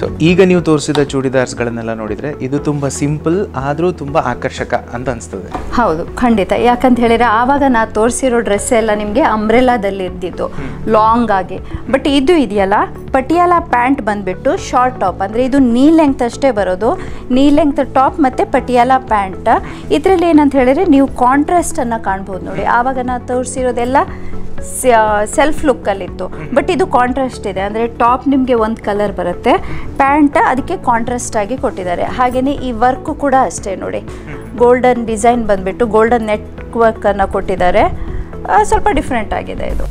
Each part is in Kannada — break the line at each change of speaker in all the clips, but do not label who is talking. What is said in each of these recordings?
ಸೊ ಈಗ ನೀವು ತೋರಿಸಿದ ಚೂಡಿದಾರ್ಸ್ಗಳನ್ನೆಲ್ಲ ನೋಡಿದರೆ ಇದು ತುಂಬ ಸಿಂಪಲ್ ಆದರೂ ತುಂಬ ಆಕರ್ಷಕ ಅಂತ ಅನಿಸ್ತದೆ
ಹೌದು ಖಂಡಿತ ಯಾಕಂತ ಹೇಳಿದ್ರೆ ಆವಾಗ ನಾ ತೋರಿಸಿರೋ ಡ್ರೆಸ್ ಎಲ್ಲ ನಿಮಗೆ ಅಂಬ್ರೆಲಾದಲ್ಲಿ ಇದ್ದಿದ್ದು ಲಾಂಗ್ ಆಗಿ ಬಟ್ ಇದು ಇದೆಯಲ್ಲ ಪಟಿಯಾಲ ಪ್ಯಾಂಟ್ ಬಂದ್ಬಿಟ್ಟು ಶಾರ್ಟ್ ಟಾಪ್ ಅಂದರೆ ಇದು ನೀ ಲೆಂಗ್ತ್ ಅಷ್ಟೇ ಬರೋದು ನೀ ಲೆಂಗ್ತ್ ಟಾಪ್ ಮತ್ತು ಪಟಿಯಾಲ ಪ್ಯಾಂಟ್ ಇದರಲ್ಲಿ ಏನಂತ ಹೇಳಿದ್ರೆ ನೀವು ಕಾಂಟ್ರಾಸ್ಟನ್ನು ಕಾಣ್ಬೋದು ನೋಡಿ ಆವಾಗ ನಾ ತೋರಿಸಿರೋದೆಲ್ಲ ಸೆಲ್ಫ್ ಲುಕ್ಕಲ್ಲಿತ್ತು ಬಟ್ ಇದು ಕಾಂಟ್ರಾಸ್ಟ್ ಇದೆ ಅಂದರೆ ಟಾಪ್ ನಿಮಗೆ ಒಂದು ಕಲರ್ ಬರುತ್ತೆ ಪ್ಯಾಂಟ್ ಅದಕ್ಕೆ ಕಾಂಟ್ರಾಸ್ಟ್ ಆಗಿ ಕೊಟ್ಟಿದ್ದಾರೆ ಹಾಗೆಯೇ ಈ ವರ್ಕು ಕೂಡ ಅಷ್ಟೇ ನೋಡಿ ಗೋಲ್ಡನ್ ಡಿಸೈನ್ ಬಂದ್ಬಿಟ್ಟು ಗೋಲ್ಡನ್ ನೆಟ್ ವರ್ಕನ್ನು ಕೊಟ್ಟಿದ್ದಾರೆ ಆ, ಸ್ವಲ್ಪ ಡಿಫ್ರೆಂಟ್ ಆಗಿದೆ ಇದು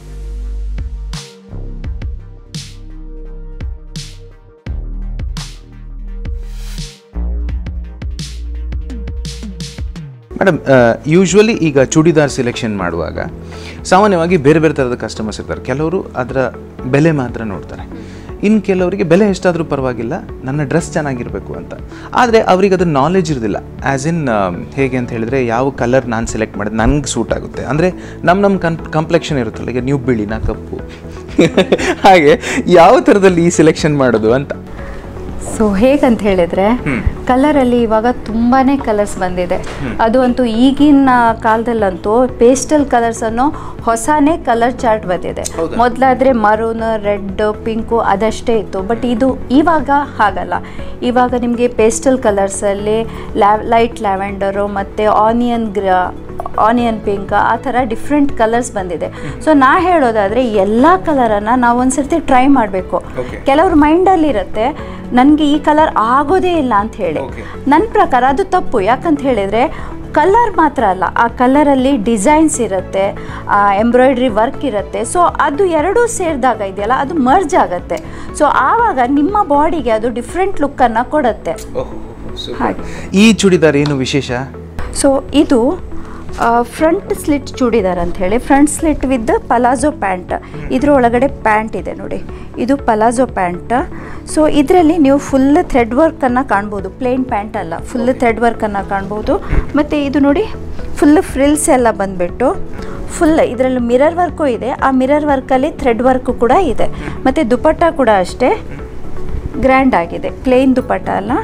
ಮೇಡಮ್ ಯೂಶ್ವಲಿ ಈಗ ಚೂಡಿದಾರ್ ಸೆಲೆಕ್ಷನ್ ಮಾಡುವಾಗ ಸಾಮಾನ್ಯವಾಗಿ ಬೇರೆ ಬೇರೆ ಥರದ ಕಸ್ಟಮರ್ಸ್ ಇರ್ತಾರೆ ಕೆಲವರು ಅದರ ಬೆಲೆ ಮಾತ್ರ ನೋಡ್ತಾರೆ ಇನ್ನು ಕೆಲವರಿಗೆ ಬೆಲೆ ಎಷ್ಟಾದರೂ ಪರವಾಗಿಲ್ಲ ನನ್ನ ಡ್ರೆಸ್ ಚೆನ್ನಾಗಿರಬೇಕು ಅಂತ ಆದರೆ ಅವ್ರಿಗೆ ಅದು ನಾಲೆಜ್ ಇರೋದಿಲ್ಲ ಆ್ಯಸ್ ಇನ್ ಹೇಗೆ ಅಂತ ಹೇಳಿದ್ರೆ ಯಾವ ಕಲರ್ ನಾನು ಸೆಲೆಕ್ಟ್ ಮಾಡಿದ್ರೆ ನನಗೆ ಸೂಟ್ ಆಗುತ್ತೆ ಅಂದರೆ ನಮ್ಮ ನಮ್ಮ ಕನ್ ಕಂಪ್ಲೆಕ್ಷನ್ ಇರುತ್ತಲ್ಲ ಈಗ ನೀವು ಬಿಳಿ ನಾ ಕಪ್ಪು ಹಾಗೆ ಯಾವ ಥರದಲ್ಲಿ ಈ ಸೆಲೆಕ್ಷನ್ ಮಾಡೋದು ಅಂತ
ಸೊ ಹೇಗಂತ ಹೇಳಿದ್ರೆ ಕಲರಲ್ಲಿ ಇವಾಗ ತುಂಬಾನೇ ಕಲರ್ಸ್ ಬಂದಿದೆ ಅದು ಅಂತೂ ಈಗಿನ ಕಾಲದಲ್ಲಂತೂ ಪೇಸ್ಟಲ್ ಕಲರ್ಸ್ ಅನ್ನೋ ಹೊಸನೇ ಕಲರ್ ಚಾರ್ಟ್ ಬಂದಿದೆ
ಹೌದಾ?
ಮೊದಲಾದ್ರೆ ಮರೂನ್ ರೆಡ್ ಪಿಂಕು ಅದಷ್ಟೇ ಇತ್ತು ಬಟ್ ಇದು ಇವಾಗ ಹಾಗಲ್ಲ ಇವಾಗ ನಿಮಗೆ ಪೇಸ್ಟಲ್ ಕಲರ್ಸಲ್ಲಿ ಲ್ಯಾವ್ ಲೈಟ್ ಲ್ಯಾವೆಂಡರು ಮತ್ತು ಆನಿಯನ್ ಗ್ರ ಆನಿಯನ್ ಪಿಂಕ್ ಆ ಥರ ಡಿಫ್ರೆಂಟ್ ಕಲರ್ಸ್ ಬಂದಿದೆ ಸೊ ನಾ ಹೇಳೋದಾದರೆ ಎಲ್ಲ ಕಲರನ್ನು ನಾವು ಒಂದ್ಸರ್ತಿ ಟ್ರೈ ಮಾಡಬೇಕು
Okay.
ಕೆಲವ್ರ ಮೈಂಡಲ್ಲಿ ಇರುತ್ತೆ ನನಗೆ ಈ ಕಲರ್ ಆಗೋದೇ ಇಲ್ಲ ಅಂತ ಹೇಳಿ
Okay.
ನನ್ನ ಪ್ರಕಾರ ಅದು ತಪ್ಪು ಯಾಕಂತ ಹೇಳಿದರೆ ಕಲರ್ ಮಾತ್ರ ಅಲ್ಲ ಆ ಕಲರಲ್ಲಿ ಡಿಸೈನ್ಸ್ ಇರುತ್ತೆ ಎಂಬ್ರಾಯ್ಡ್ರಿ ವರ್ಕ್ ಇರುತ್ತೆ ಸೊ ಅದು ಎರಡೂ ಸೇರಿದಾಗ ಇದೆಯಲ್ಲ ಅದು ಮರ್ಜ್ ಆಗುತ್ತೆ ಸೊ ಆವಾಗ ನಿಮ್ಮ ಬಾಡಿಗೆ ಅದು ಡಿಫ್ರೆಂಟ್ ಲುಕ್ಕನ್ನು ಕೊಡುತ್ತೆ ಹಾಗೆ
ಈ ಚೂಡಿದಾರ್ ಏನು ವಿಶೇಷ
ಸೊ ಇದು ಫ್ರಂಟ್ ಸ್ಲಿಟ್ ಚೂಡಿದಾರ್ ಅಂತ ಹೇಳಿ front slit with palazzo pant ಇದ್ರ ಒಳಗಡೆ ಪ್ಯಾಂಟ್ ಇದೆ ನೋಡಿ ಇದು ಪಲಾಜೋ ಪ್ಯಾಂಟ್ ಸೊ ಇದರಲ್ಲಿ ನೀವು ಫುಲ್ ಥ್ರೆಡ್ ವರ್ಕನ್ನು ಕಾಣ್ಬೋದು ಪ್ಲೇನ್ ಪ್ಯಾಂಟ್ ಅಲ್ಲ ಫುಲ್ ಥ್ರೆಡ್ ವರ್ಕನ್ನು ಕಾಣ್ಬೋದು ಮತ್ತು ಇದು ನೋಡಿ ಫುಲ್ ಫ್ರಿಲ್ಸ್ ಎಲ್ಲ ಬಂದುಬಿಟ್ಟು ಫುಲ್ ಇದರಲ್ಲಿ ಮಿರರ್ ವರ್ಕು ಇದೆ ಆ ಮಿರರ್ ವರ್ಕಲ್ಲಿ ಥ್ರೆಡ್ ವರ್ಕು ಕೂಡ ಇದೆ ಮತ್ತು ದುಪಟ್ಟ ಕೂಡ ಅಷ್ಟೇ ಗ್ರ್ಯಾಂಡ್ ಆಗಿದೆ ಪ್ಲೇನ್ ದುಪಟ್ಟ ಅಲ್ಲ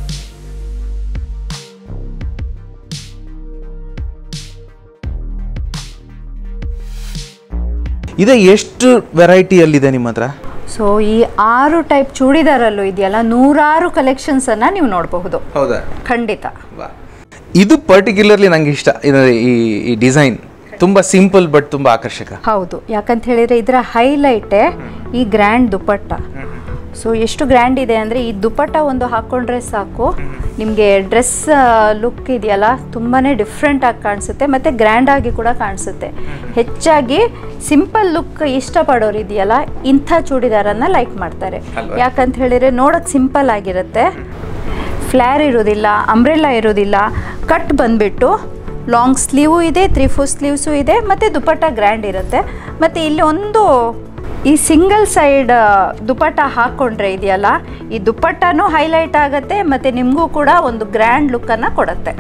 ಇದೆ ಎಷ್ಟು ವೆರೈಟಿಯಲ್ಲಿದೆ ನಿಮ್ಮ ಹತ್ರ
ಸೊ ಈ ಆರು ಟೈಪ್ ಚೂಡಿದಾರಲ್ಲೂ ಇದೆಯಲ್ಲ ನೂರಾರು ಕಲೆಕ್ಷನ್ಸ್ ಅನ್ನ ನೀವು ನೋಡಬಹುದು
ಹೌದಾ
ಖಂಡಿತ
ಇದು ಪರ್ಟಿಕ್ಯುಲರ್ಲಿ ನಂಗೆ ಇಷ್ಟ ಇದು ಈ ಈ ಡಿಸೈನ್ ತುಂಬ ಸಿಂಪಲ್ ಬಟ್ ತುಂಬ ಆಕರ್ಷಕ
ಹೌದು ಯಾಕಂತ ಹೇಳಿದ್ರೆ ಇದರ ಹೈಲೈಟೇ ಈ ಗ್ರ್ಯಾಂಡ್ ದುಪಟ್ಟ ಸೊ ಎಷ್ಟು ಗ್ರ್ಯಾಂಡ್ ಇದೆ ಅಂದರೆ ಈ ದುಪಟ್ಟ ಒಂದು ಹಾಕ್ಕೊಂಡ್ರೆ ಸಾಕು ನಿಮಗೆ ಡ್ರೆಸ್ ಲುಕ್ ಇದೆಯಲ್ಲ ತುಂಬಾ ಡಿಫ್ರೆಂಟ್ ಆಗಿ ಕಾಣಿಸುತ್ತೆ ಮತ್ತು ಗ್ರ್ಯಾಂಡ್ ಆಗಿ ಕೂಡ ಕಾಣಿಸುತ್ತೆ ಹೆಚ್ಚಾಗಿ ಸಿಂಪಲ್ ಲುಕ್ ಇಷ್ಟಪಡೋರು ಇದೆಯಲ್ಲ ಇಂಥ ಚೂಡಿದಾರನ್ನ ಲೈಕ್ ಮಾಡ್ತಾರೆ
ಅಲ್ವಾ?
ಯಾಕಂತ ಹೇಳಿದ್ರೆ ನೋಡೋಕೆ ಸಿಂಪಲ್ ಆಗಿರುತ್ತೆ ಫ್ಲ್ಯಾರ್ ಇರೋದಿಲ್ಲ ಅಂಬ್ರೆಲ್ಲ ಇರೋದಿಲ್ಲ ಕಟ್ ಬಂದ್ಬಿಟ್ಟು ಲಾಂಗ್ ಸ್ಲೀವು ಇದೆ ತ್ರೀ ಫೋರ್ ಸ್ಲೀವ್ಸು ಇದೆ ಮತ್ತು ದುಪಟ್ಟ ಗ್ರ್ಯಾಂಡ್ ಇರುತ್ತೆ ಮತ್ತು ಇಲ್ಲಿ ಒಂದು ಈ ಸಿಂಗಲ್ ಸೈಡ್ ದುಪಟ್ಟ ಹಾಕ್ಕೊಂಡ್ರೆ ಇದೆಯಲ್ಲ ಈ ದುಪಟ್ಟನೂ ಹೈಲೈಟ್ ಆಗುತ್ತೆ ಮತ್ತು ನಿಮಗೂ ಕೂಡ ಒಂದು ಗ್ರ್ಯಾಂಡ್ ಲುಕ್ಕನ್ನು ಕೊಡುತ್ತೆ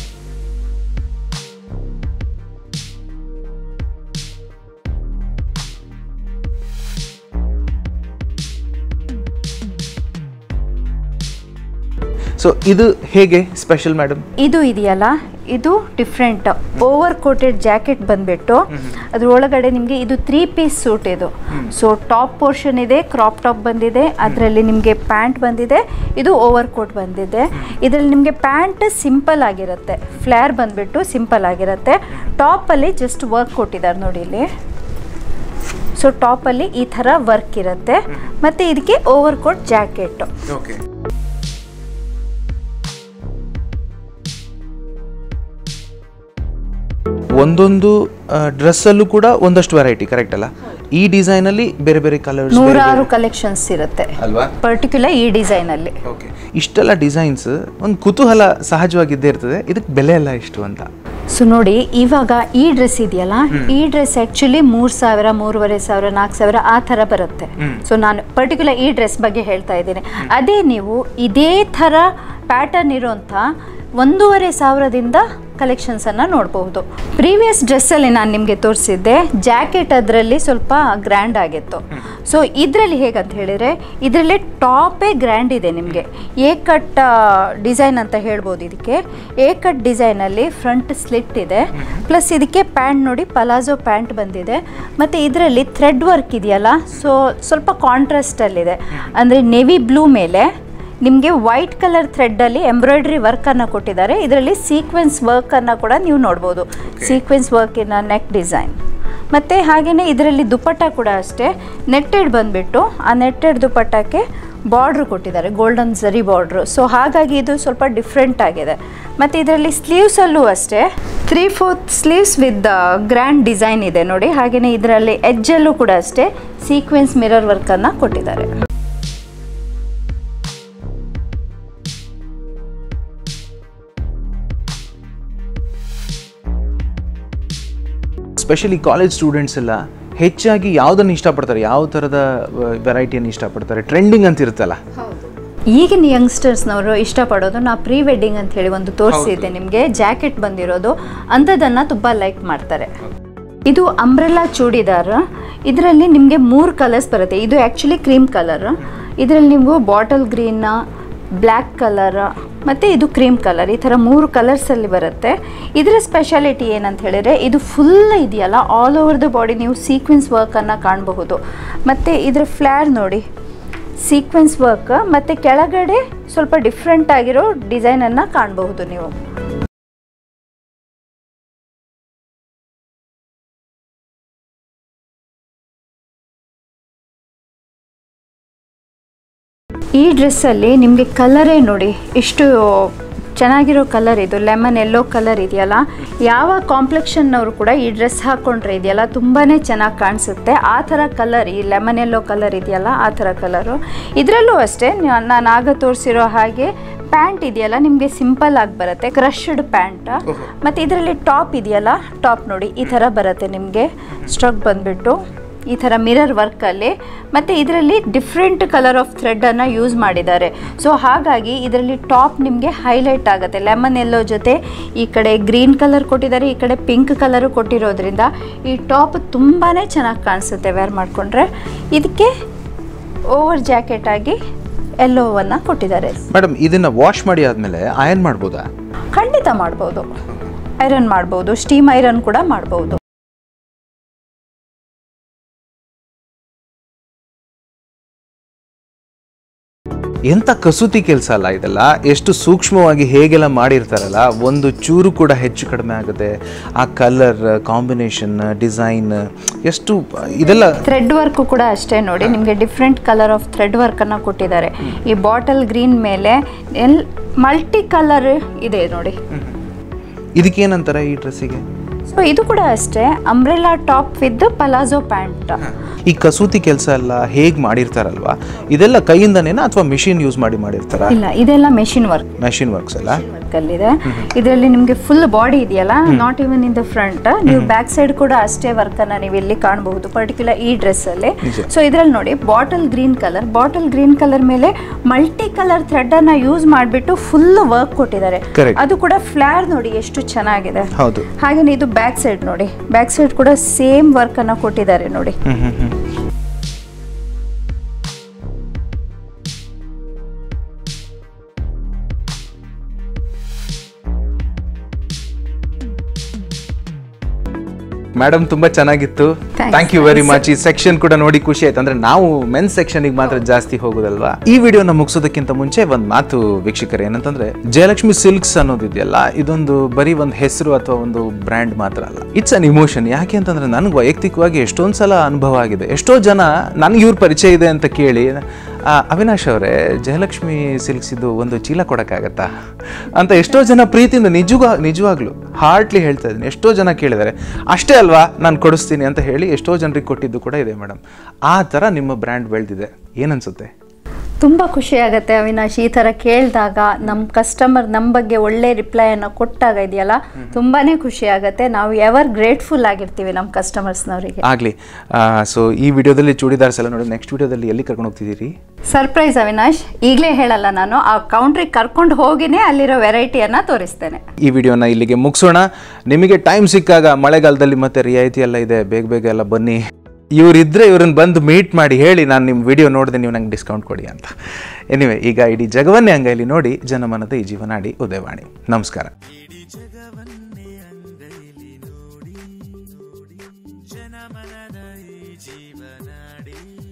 ಸೊ ಇದು ಹೇಗೆ ಸ್ಪೆಷಲ್ ಮೇಡಮ್
ಇದು ಇದೆಯಲ್ಲ ಇದು ಡಿಫ್ರೆಂಟ್ ಓವರ್ ಕೋಟೆಡ್ ಜಾಕೆಟ್ ಬಂದ್ಬಿಟ್ಟು ಅದ್ರ ಒಳಗಡೆ ನಿಮಗೆ ಇದು ತ್ರೀ ಪೀಸ್ ಸೂಟ್ ಇದು ಸೊ ಟಾಪ್ ಪೋರ್ಷನ್ ಇದೆ ಕ್ರಾಪ್ ಟಾಪ್ ಬಂದಿದೆ ಅದರಲ್ಲಿ ನಿಮಗೆ ಪ್ಯಾಂಟ್ ಬಂದಿದೆ ಇದು ಓವರ್ ಕೋಟ್ ಬಂದಿದೆ ಇದರಲ್ಲಿ ನಿಮಗೆ ಪ್ಯಾಂಟ್ ಸಿಂಪಲ್ ಆಗಿರುತ್ತೆ ಫ್ಲೇರ್ ಬಂದ್ಬಿಟ್ಟು ಸಿಂಪಲ್ ಆಗಿರುತ್ತೆ ಟಾಪಲ್ಲಿ ಜಸ್ಟ್ ವರ್ಕ್ ಕೊಟ್ಟಿದ್ದಾರೆ ನೋಡಿ ಇಲ್ಲಿ ಸೊ ಟಾಪಲ್ಲಿ ಈ ಥರ ವರ್ಕ್ ಇರುತ್ತೆ ಮತ್ತು ಇದಕ್ಕೆ ಓವರ್ ಕೋಟ್ ಜಾಕೆಟ್
ಓಕೆ ಒಂದೊಂದು ಡ್ರೆಸ್ಸಲ್ಲೂ ಕೂಡ ಒಂದಷ್ಟು ವೆರೈಟಿ ಕರೆಕ್ಟ್ ಅಲ್ಲ ಈ ಡಿಸೈನಲ್ಲಿ ಬೇರೆ ಬೇರೆ ಕಲರ್ಸ್
ನೂರಾರು ಕಲೆಕ್ಷನ್ಸ್ ಇರುತ್ತೆ
ಅಲ್ವಾ
ಪರ್ಟಿಕ್ಯುಲರ್ ಈ ಡಿಸೈನಲ್ಲಿ
ಓಕೆ ಇಷ್ಟೆಲ್ಲ ಡಿಸೈನ್ಸ್ ಒಂದು ಕುತೂಹಲ ಸಹಜವಾಗಿದ್ದೇ ಇರ್ತದೆ ಇದಕ್ಕೆ ಬೆಲೆ ಎಲ್ಲ ಎಷ್ಟು ಅಂತ
ಸೊ ನೋಡಿ ಇವಾಗ ಈ ಡ್ರೆಸ್ ಇದೆಯಲ್ಲ ಈ ಡ್ರೆಸ್ ಆ್ಯಕ್ಚುಲಿ ಮೂರು ಸಾವಿರ ಮೂರುವರೆ ಸಾವಿರ ನಾಲ್ಕು ಸಾವಿರ ಆ ಥರ ಬರುತ್ತೆ ಸೊ ನಾನು ಪರ್ಟಿಕ್ಯುಲರ್ ಈ ಡ್ರೆಸ್ ಬಗ್ಗೆ ಹೇಳ್ತಾ ಇದ್ದೀನಿ ಅದೇ ನೀವು ಇದೇ ಥರ ಪ್ಯಾಟರ್ನ್ ಇರೋಂಥ ಒಂದೂವರೆ ಸಾವಿರದಿಂದ ಕಲೆಕ್ಷನ್ಸನ್ನು ನೋಡಬಹುದು ಪ್ರೀವಿಯಸ್ ಡ್ರೆಸ್ಸಲ್ಲಿ ನಾನು ನಿಮಗೆ ತೋರಿಸಿದ್ದೆ ಜಾಕೆಟ್ ಅದರಲ್ಲಿ ಸ್ವಲ್ಪ ಗ್ರ್ಯಾಂಡ್ ಆಗಿತ್ತು ಸೊ ಇದರಲ್ಲಿ ಹೇಗಂತ ಹೇಳಿದರೆ ಇದರಲ್ಲಿ ಟಾಪೇ ಗ್ರ್ಯಾಂಡ್ ಇದೆ ನಿಮಗೆ ಎ ಕಟ್ ಡಿಸೈನ್ ಅಂತ ಹೇಳ್ಬೋದು ಇದಕ್ಕೆ ಎ ಕಟ್ ಡಿಸೈನಲ್ಲಿ ಫ್ರಂಟ್ ಸ್ಲಿಟ್ ಇದೆ ಪ್ಲಸ್ ಇದಕ್ಕೆ ಪ್ಯಾಂಟ್ ನೋಡಿ ಪಲಾಜೋ ಪ್ಯಾಂಟ್ ಬಂದಿದೆ ಮತ್ತು ಇದರಲ್ಲಿ ಥ್ರೆಡ್ ವರ್ಕ್ ಇದೆಯಲ್ಲ ಸೊ ಸ್ವಲ್ಪ ಕಾಂಟ್ರಾಸ್ಟಲ್ಲಿದೆ ಅಂದರೆ ನೆವಿ ಬ್ಲೂ ಮೇಲೆ ನಿಮಗೆ ವೈಟ್ ಕಲರ್ ಥ್ರೆಡ್ಡಲ್ಲಿ ಎಂಬ್ರಾಯ್ಡ್ರಿ ವರ್ಕನ್ನು ಕೊಟ್ಟಿದ್ದಾರೆ ಇದರಲ್ಲಿ ಸೀಕ್ವೆನ್ಸ್ ವರ್ಕನ್ನು ಕೂಡ ನೀವು ನೋಡ್ಬೋದು ಸೀಕ್ವೆನ್ಸ್ ವರ್ಕಿನ ನೆಕ್ ಡಿಸೈನ್ ಮತ್ತು ಹಾಗೆಯೇ ಇದರಲ್ಲಿ ದುಪ್ಪಟ್ಟ ಕೂಡ ಅಷ್ಟೇ ನೆಟ್ಟೆಡ್ ಬಂದುಬಿಟ್ಟು ಆ ನೆಟ್ಟೆಡ್ ದುಪ್ಪಟ್ಟಕ್ಕೆ ಬಾರ್ಡ್ರ್ ಕೊಟ್ಟಿದ್ದಾರೆ ಗೋಲ್ಡನ್ ಝರಿ ಬಾರ್ಡ್ರು ಸೊ ಹಾಗಾಗಿ ಇದು ಸ್ವಲ್ಪ ಡಿಫ್ರೆಂಟ್ ಆಗಿದೆ ಮತ್ತು ಇದರಲ್ಲಿ ಸ್ಲೀವ್ಸಲ್ಲೂ ಅಷ್ಟೇ three fourth sleeves with grand design ಇದೆ ನೋಡಿ ಹಾಗೆಯೇ ಇದರಲ್ಲಿ ಎಜ್ಜಲ್ಲೂ ಕೂಡ ಅಷ್ಟೇ ಸೀಕ್ವೆನ್ಸ್ ಮಿರರ್ ವರ್ಕನ್ನು ಕೊಟ್ಟಿದ್ದಾರೆ
ಸ್ಪೆಷಲಿ ಕಾಲೇಜ್ ಸ್ಟೂಡೆಂಟ್ಸ್ ಎಲ್ಲ ಹೆಚ್ಚಾಗಿ ಯಾವುದನ್ನು ಇಷ್ಟಪಡ್ತಾರೆ ಯಾವ ಥರದ ವೆರೈಟಿಯನ್ನು ಇಷ್ಟಪಡ್ತಾರೆ ಟ್ರೆಂಡಿಂಗ್ ಅಂತ ಇರುತ್ತಲ್ಲ
ಈಗಿನ ಯಂಗ್ಸ್ಟರ್ಸ್ನವರು ಇಷ್ಟಪಡೋದು ನಾ ಪ್ರೀ ವೆಡ್ಡಿಂಗ್ ಅಂತ ಹೇಳಿ ಒಂದು ತೋರಿಸಿದ್ದೆ ನಿಮಗೆ ಜಾಕೆಟ್ ಬಂದಿರೋದು ಅಂಥದ್ದನ್ನು ತುಂಬ ಲೈಕ್ ಮಾಡ್ತಾರೆ ಇದು ಅಂಬ್ರೆಲಾ ಚೂಡಿದಾರ್ ಇದರಲ್ಲಿ ನಿಮಗೆ ಮೂರು ಕಲರ್ಸ್ ಬರುತ್ತೆ ಇದು ಆ್ಯಕ್ಚುಲಿ ಕ್ರೀಮ್ ಕಲರ್ ಇದರಲ್ಲಿ ನೀವು ಬಾಟಲ್ ಗ್ರೀನ್ ಬ್ಲ್ಯಾಕ್ ಕಲರ್ ಮತ್ತು ಇದು ಕ್ರೀಮ್ ಕಲರ್ ಈ ಥರ ಮೂರು ಕಲರ್ಸಲ್ಲಿ ಬರುತ್ತೆ ಇದರ ಸ್ಪೆಷಾಲಿಟಿ ಏನಂತ ಹೇಳಿದರೆ ಇದು ಫುಲ್ ಇದೆಯಲ್ಲ ಆಲ್ ಓವರ್ ದ ಬಾಡಿ ನೀವು ಸೀಕ್ವೆನ್ಸ್ ವರ್ಕನ್ನು ಕಾಣಬಹುದು ಮತ್ತು ಇದರ ಫ್ಲ್ಯಾರ್ ನೋಡಿ ಸೀಕ್ವೆನ್ಸ್ ವರ್ಕ್ ಮತ್ತು ಕೆಳಗಡೆ ಸ್ವಲ್ಪ ಡಿಫ್ರೆಂಟ್ ಆಗಿರೋ ಡಿಸೈನನ್ನು ಕಾಣಬಹುದು ನೀವು ಈ ಡ್ರೆಸ್ಸಲ್ಲಿ ನಿಮಗೆ ಕಲರೇ ನೋಡಿ ಎಷ್ಟು ಚೆನ್ನಾಗಿರೋ ಕಲರ್ ಇದು ಲೆಮನ್ ಎಲ್ಲೋ ಕಲರ್ ಇದೆಯಲ್ಲ ಯಾವ ಕಾಂಪ್ಲೆಕ್ಷನ್ನವರು ಕೂಡ ಈ ಡ್ರೆಸ್ ಹಾಕ್ಕೊಂಡ್ರೆ ಇದೆಯಲ್ಲ ತುಂಬಾ ಚೆನ್ನಾಗಿ ಕಾಣಿಸುತ್ತೆ ಆ ಥರ ಕಲರ್ ಈ ಲೆಮನ್ ಎಲ್ಲೋ ಕಲರ್ ಇದೆಯಲ್ಲ ಆ ಥರ ಕಲರು ಇದರಲ್ಲೂ ಅಷ್ಟೇ ನಾನು ಆಗ ತೋರಿಸಿರೋ ಹಾಗೆ ಪ್ಯಾಂಟ್ ಇದೆಯಲ್ಲ ನಿಮಗೆ ಸಿಂಪಲ್ ಆಗಿ ಬರುತ್ತೆ ಕ್ರಶ್ಡ್ ಪ್ಯಾಂಟ್ ಮತ್ತು ಇದರಲ್ಲಿ ಟಾಪ್ ಇದೆಯಲ್ಲ ಟಾಪ್ ನೋಡಿ ಈ ಥರ ಬರುತ್ತೆ ನಿಮಗೆ ಸ್ಟ್ರಕ್ ಬಂದುಬಿಟ್ಟು ಈ ಥರ ಮಿರರ್ ವರ್ಕಲ್ಲಿ ಮತ್ತು ಇದರಲ್ಲಿ ಡಿಫ್ರೆಂಟ್ ಕಲರ್ ಆಫ್ ಥ್ರೆಡನ್ನು ಯೂಸ್ ಮಾಡಿದ್ದಾರೆ ಸೊ ಹಾಗಾಗಿ ಇದರಲ್ಲಿ ಟಾಪ್ ನಿಮಗೆ ಹೈಲೈಟ್ ಆಗುತ್ತೆ ಲೆಮನ್ ಎಲ್ಲೋ ಜೊತೆ ಈ ಕಡೆ ಗ್ರೀನ್ ಕಲರ್ ಕೊಟ್ಟಿದ್ದಾರೆ ಈ ಕಡೆ ಪಿಂಕ್ ಕಲರು ಕೊಟ್ಟಿರೋದ್ರಿಂದ ಈ ಟಾಪ್ ತುಂಬಾ ಚೆನ್ನಾಗಿ ಕಾಣಿಸುತ್ತೆ ವೇರ್ ಮಾಡಿಕೊಂಡ್ರೆ ಇದಕ್ಕೆ ಓವರ್ ಜಾಕೆಟ್ ಆಗಿ ಎಲ್ಲೋವನ್ನು ಕೊಟ್ಟಿದ್ದಾರೆ
ಮೇಡಮ್ ಇದನ್ನು ವಾಶ್ ಮಾಡಿ ಆದಮೇಲೆ ಅಯನ್ ಮಾಡ್ಬೋದಾ
ಖಂಡಿತ ಮಾಡ್ಬೋದು ಐರನ್ ಮಾಡ್ಬೋದು ಸ್ಟೀಮ್ ಐರನ್ ಕೂಡ ಮಾಡ್ಬೋದು
ಎಂಥ ಕಸೂತಿ ಕೆಲಸ ಅಲ್ಲ ಇದೆಲ್ಲ ಎಷ್ಟು ಸೂಕ್ಷ್ಮವಾಗಿ ಹೇಗೆಲ್ಲ ಮಾಡಿರ್ತಾರಲ್ಲ ಒಂದು ಚೂರು ಕೂಡ ಹೆಚ್ಚು ಕಡಿಮೆ ಆಗುತ್ತೆ ಆ ಕಲರ್ ಕಾಂಬಿನೇಷನ್ ಡಿಸೈನ್ ಎಷ್ಟು ಇದೆಲ್ಲ
ಥ್ರೆಡ್ ವರ್ಕ್ ಕೂಡ ಅಷ್ಟೇ ನೋಡಿ ನಿಮಗೆ ಡಿಫ್ರೆಂಟ್ ಕಲರ್ ಆಫ್ ಥ್ರೆಡ್ ವರ್ಕನ್ನು ಕೊಟ್ಟಿದ್ದಾರೆ ಈ ಬಾಟಲ್ ಗ್ರೀನ್ ಮೇಲೆ ಎಲ್ ಮಲ್ಟಿ ಕಲರ್ ಇದೆ ನೋಡಿ
ಇದಕ್ಕೇನಂತಾರೆ ಈ ಡ್ರೆಸ್ಸಿಗೆ
ಸೊ ಇದು ಕೂಡ ಅಷ್ಟೇ umbrella top with palazzo pant
ಈ ಕಸೂತಿ ಕೆಲಸ ಎಲ್ಲ ಹೇಗೆ ಮಾಡಿರ್ತಾರಲ್ವಾ ಇದೆಲ್ಲ ಕೈಯಿಂದನೇನಾ ಅಥವಾ ಮಿಷಿನ್ ಯೂಸ್ ಮಾಡಿ ಮಾಡಿರ್ತಾರ
ಇಲ್ಲ ಇದೆಲ್ಲ ಮೆಷಿನ್ ವರ್ಕ್
ಮೆಷಿನ್ ವರ್ಕ್ಸ್ ಎಲ್ಲ
ವರ್ಕಲ್ಲಿದೆ ಇದರಲ್ಲಿ ನಿಮಗೆ ಫುಲ್ ಬಾಡಿ ಇದೆಯಲ್ಲ not even in the front ನೀವು ಬ್ಯಾಕ್ ಸೈಡ್ ಕೂಡ ಅಷ್ಟೇ ವರ್ಕನ್ನು ನೀವು ಇಲ್ಲಿ ಕಾಣಬಹುದು ಪರ್ಟಿಕ್ಯುಲರ್ ಈ ಡ್ರೆಸ್ಸಲ್ಲಿ
ನಿಜ.
ಸೊ ಇದರಲ್ಲಿ ನೋಡಿ bottle green colour bottle green colour ಮೇಲೆ ಮಲ್ಟಿ ಕಲರ್ ಥ್ರೆಡ್ ಅನ್ನ ಯೂಸ್ ಮಾಡಿಬಿಟ್ಟು ಫುಲ್ ವರ್ಕ್ ಕೊಟ್ಟಿದ್ದಾರೆ
Correct.
ಅದು ಕೂಡ ಫ್ಲಾರ್ ನೋಡಿ ಎಷ್ಟು ಚೆನ್ನಾಗಿದೆ
ಹೌದು
ಹಾಗೇನೆ ಇದು ಬ್ಯಾಕ್ ಸೈಡ್ ನೋಡಿ ಬ್ಯಾಕ್ ಸೈಡ್ ಕೂಡ ಸೇಮ್ ವರ್ಕ್ ಅನ್ನ ಕೊಟ್ಟಿದ್ದಾರೆ ನೋಡಿ
ಹ್ಮ್ ಹ್ಮ್ ಹ್ಮ್ ಮೇಡಮ್ ತುಂಬಾ ಚೆನ್ನಾಗಿತ್ತು
Thanks,
thank you very
thanks.
Much ಈ ಸೆಕ್ಷನ್ ಕೂಡ ನೋಡಿ ಖುಷಿ ಆಯ್ತು ಅಂದ್ರೆ ನಾವು ಮೆನ್ಸ್ ಸೆಕ್ಷನ್ಗೆ ಮಾತ್ರ ಜಾಸ್ತಿ ಹೋಗೋದಲ್ವಾ ಈ ವಿಡಿಯೋನ ಮುಗಿಸೋದಕ್ಕಿಂತ ಮುಂಚೆ ಒಂದು ಮಾತು ವೀಕ್ಷಕರು ಏನಂತಂದ್ರೆ ಜಯಲಕ್ಷ್ಮಿ ಸಿಲ್ಕ್ಸ್ ಅನ್ನೋದಿದೆಯಲ್ಲ ಇದೊಂದು ಬರೀ ಒಂದು ಹೆಸರು ಅಥವಾ ಒಂದು ಬ್ರ್ಯಾಂಡ್ ಮಾತ್ರ ಅಲ್ಲ ಇಟ್ಸ್ ಅನ್ ಇಮೋಷನ್ ಯಾಕೆ ಅಂತಂದ್ರೆ ನನಗೆ ವೈಯಕ್ತಿಕವಾಗಿ ಎಷ್ಟೊಂದು ಸಲ ಅನುಭವ ಆಗಿದೆ ಎಷ್ಟೋ ಜನ ನನಗೆ ಇವ್ರ ಪರಿಚಯ ಇದೆ ಅಂತ ಕೇಳಿ ಆ, ಅವಿನಾಶ್ ಅವರೇ ಜಯಲಕ್ಷ್ಮಿ ಸಿಲ್ಕ್ಸ್ ಇದು ಒಂದು ಚೀಲ ಕೊಡೋಕ್ಕಾಗತ್ತಾ ಅಂತ ಎಷ್ಟೋ ಜನ ಪ್ರೀತಿಯಿಂದ ನಿಜವಾಗ ನಿಜವಾಗ್ಲೂ ಹಾರ್ಟ್ಲಿ ಹೇಳ್ತಾ ಇದ್ದೀನಿ ಎಷ್ಟೋ ಜನ ಕೇಳಿದ್ದಾರೆ ಅಷ್ಟೇ ಅಲ್ವಾ ನಾನು ಕೊಡಿಸ್ತೀನಿ ಅಂತ ಹೇಳಿ ಎಷ್ಟೋ ಜನರಿಗೆ ಕೊಟ್ಟಿದ್ದು ಕೂಡ ಇದೆ ಮೇಡಮ್ ಆ ಥರ ನಿಮ್ಮ ಬ್ರ್ಯಾಂಡ್ ಬೆಳೆದಿದೆ ಏನನ್ಸುತ್ತೆ
ತುಂಬ ಖುಷಿ ಆಗುತ್ತೆ ಅವಿನಾಶ್ ಈ ಥರ ಕೇಳಿದಾಗ ನಮ್ಮ ಕಸ್ಟಮರ್ ನಮ್ಮ ಬಗ್ಗೆ ಒಳ್ಳೆ ರಿಪ್ಲೈಯನ್ನು ಕೊಟ್ಟಾಗ ಇದೆಯಲ್ಲ ತುಂಬಾ ಖುಷಿ ಆಗುತ್ತೆ ನಾವು ಎವರ್ ಗ್ರೇಟ್ಫುಲ್ ಆಗಿರ್ತೀವಿ ನಮ್ಮ ಕಸ್ಟಮರ್ಸ್ನವರಿಗೆ
ಆಗಲಿ ಸೊ ಈ ವಿಡಿಯೋದಲ್ಲಿ ಚೂಡಿದಾರ್ಸ್ ಎಲ್ಲ ನೋಡಿ ನೆಕ್ಸ್ಟ್ ವಿಡಿಯೋದಲ್ಲಿ ಎಲ್ಲಿ ಕರ್ಕೊಂಡು ಹೋಗ್ತಿದ್ದೀರಿ
ಸರ್ಪ್ರೈಸ್ ಅವಿನಾಶ್ ಈಗಲೇ ಹೇಳಲ್ಲ ನಾನು ಆ ಕೌಂಟ್ರಿಗೆ ಕರ್ಕೊಂಡು ಹೋಗಿನೇ ಅಲ್ಲಿರೋ ವೆರೈಟಿಯನ್ನು ತೋರಿಸ್ತೇನೆ
ಈ ವಿಡಿಯೋನ ಇಲ್ಲಿಗೆ ಮುಗಿಸೋಣ ನಿಮಗೆ ಟೈಮ್ ಸಿಕ್ಕಾಗ ಮಳೆಗಾಲದಲ್ಲಿ ಮತ್ತೆ ರಿಯಾಯಿತಿ ಎಲ್ಲ ಇದೆ ಬೇಗ ಬೇಗ ಎಲ್ಲ ಬನ್ನಿ ಇವರಿದ್ದರೆ ಇವ್ರನ್ನ ಬಂದು ಮೀಟ್ ಮಾಡಿ ಹೇಳಿ ನಾನು ನಿಮ್ಮ ವಿಡಿಯೋ ನೋಡಿದೆ ನೀವು ನಂಗೆ ಡಿಸ್ಕೌಂಟ್ ಕೊಡಿ ಅಂತ ಎನಿವೆ ಈಗ ಇಡೀ ಜಗವನ್ನೇ ಅಂಗೈಲಿ ನೋಡಿ ಜನಮನದ ಈ ಜೀವನಾಡಿ ಉದಯವಾಣಿ ನಮಸ್ಕಾರ
ಇಡೀ ಜಗವನ್ನೇ ಅಂಗೈಲಿ ನೋಡಿ ನೋಡಿ ಜನಮನದ ಈ ಜೀವನಾಡಿ